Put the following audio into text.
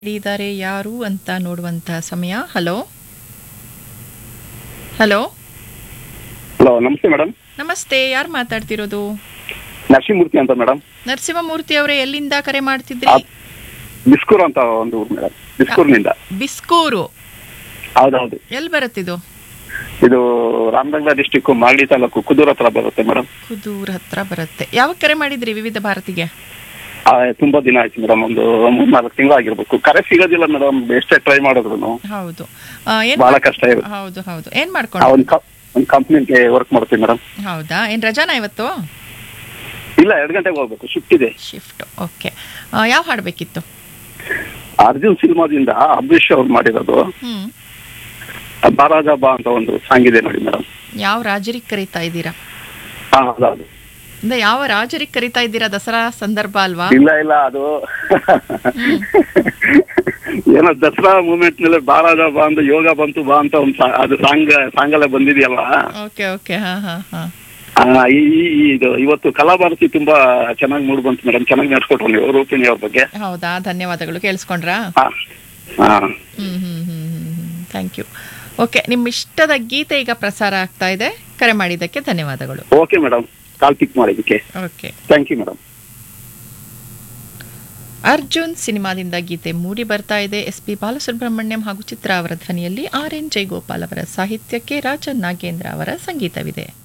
ಇದ್ದಾರೆ ಯಾರು ಅಂತ ನೋಡುವಂತ ಸಮಯ ಹಲೋ ಹಲೋ ಹಲೋ ನಮಸ್ತೆ ಮೇಡಮ್ ನಮಸ್ತೆ ಯಾರು ಮಾತಾಡ್ತಿರೋದು ನರಸಿಂಹಮೂರ್ತಿ ಅಂತ ಮೇಡಮ್ ನರಸಿಂಹಮೂರ್ತಿ ಅವರೇ ಎಲ್ಲಿಂದ ಕರೆ ಮಾಡ್ತಿದ್ರಿ ಬಿಸ್ಕೂರ್ ಅಂತ ಒಂದು ಊರು ಮೇಡಮ್ ಬಿಸ್ಕೂರ್ನಿಂದ ಬಿಸ್ಕೂರು ಹೌದೌದು ಎಲ್ಲಿ ಬರುತ್ತಿದು ಇದು ರಾಮನಗರ ಡಿಸ್ಟಿಕ್ ಮಾಗಡಿ ತಾಲೂಕು ಕುದೂರ್ ಹತ್ರ ಬರುತ್ತೆ ಮೇಡಮ್ ಕುದೂರ್ ಹತ್ರ ಬರುತ್ತೆ ಯಾವಾಗ ಕರೆ ಮಾಡಿದ್ರಿ ವಿವಿಧ ಭಾರತಿಗೆ ತುಂಬಾ ದಿನ ಆಯ್ತು ಮೇಡಮ್ ಒಂದು ಮೂರ್ನಾಲ್ಕು ತಿಂಗಳು ಆಗಿರ್ಬೇಕು ಕರೆ ಸಿಗೋದಿಲ್ಲ ಮೇಡಮ್ ಎಷ್ಟೇ ಟ್ರೈ ಮಾಡಿದ್ರು ಹೌದು ಆ, ಏನ್ ಬಹಳ ಕಷ್ಟ ಇರುತ್ತೆ ಹೌದು ಹೌದು ಏನ್ ಆ, ಮಾಡ್ಕೊಂಡು ಒಂದ್ ಕ- ಒಂದ್ ಕಂಪ್ನಿಗೆ ವರ್ಕ್ ಮಾಡ್ತೀವಿ ಮೇಡಮ್ ಹೌದಾ ಏನ್ ರಜಾನ ಇವತ್ತು ಇಲ್ಲ ಎರಡು ಗಂಟೆಗೆ ಹೋಗ್ಬೇಕು ಶಿಫ್ಟ್ ಇದೆ ಶಿಫ್ಟ್ ಓಕೆ ಯಾವ ಹಾಡ್ಬೇಕಿತ್ತು ಅರ್ಜುನ್ ಸಿನಿಮಾದಿಂದ ಅಂಬರೀಶ್ ಅವ್ರು ಮಾಡಿರೋದು ಹ್ಮ್ ಬಾರಾಜ ಬಾ ಅಂತ ಒಂದು ಸಾಂಗ್ ಇದೆ ನೋಡಿ ಮೇಡಮ್ ಯಾವ ರಾಜರಿಗೆ ಕರೀತಾ ಇದ್ದೀರಾ ಹಾ ಹೌದೌದು ಅಂದ್ರೆ ಯಾವ ರಾಜರಿಗೆ ಕರೀತಾ ಇದ್ದೀರಾ ದಸರಾ ಸಂದರ್ಭ ಅಲ್ವಾ ಇಲ್ಲ ಇಲ್ಲ ಅದು ಏನೋ ದಸರಾ ಮೂಮೆಂಟ್ ನಲ್ಲಿ ಬಾರಾಜ ಬಾ ಅಂತ ಯೋಗ ಬಂತು ಬಾ ಅಂತ ಒಂದು ಅದು ಸಾಂಗ್ ಸಾಂಗ್ ಎಲ್ಲ ಬಂದಿದೆಯಲ್ಲ ಓಕೆ ಓಕೆ ಹಾ ಹಾ ಹಾ ಆ, ಈ ಈ- ಈ ಇದು ಇವತ್ತು ಕಲಾಭಾರತಿ ತುಂಬಾ ಚೆನ್ನಾಗಿ ಮೂಡ್ ಬಂತು ಮೇಡಮ್ ಚೆನ್ನಾಗಿ ನಡ್ಸ್ಕೊಟ್ರು ನೀವು ರೂಪಿಣಿ ಅವ್ರ ಬಗ್ಗೆ ಹೌದಾ ಧನ್ಯವಾದಗಳು ಕೇಳಿಸ್ಕೊಂಡ್ರಾ ಹಾ ಹಾ hmm hmm hmm hmm thank you okay ನಿಮ್ಮ ಇಷ್ಟದ ಗೀತೆ ಈಗ ಪ್ರಸಾರ ಆಗ್ತಾ ಇದೆ ಕರೆ ಮಾಡಿದ್ದಕ್ಕೆ ಧನ್ಯವಾದಗಳು ಓಕೆ ಮೇಡಮ್ ಕಾಲ್ ಪಿಕ್ ಮಾಡಿದ್ದಕ್ಕೆ okay thank you madam Arjun ಸಿನಿಮಾದಿಂದ ಗೀತೆ ಮೂಡಿ ಬರ್ತಾ ಇದೆ ಎಸ್ ಪಿ ಬಾಲಸುಬ್ರಹ್ಮಣ್ಯಂ ಹಾಗೂ ಚಿತ್ರ ಅವರ ಧ್ವನಿಯಲ್ಲಿ ಆರ್ ಎನ್ ಜಯಗೋಪಾಲ್ ಅವರ ಸಾಹಿತ್ಯಕ್ಕೆ ರಾಜನ್ ನಾಗೇಂದ್ರ ಅವರ ಸಂಗೀತವಿದೆ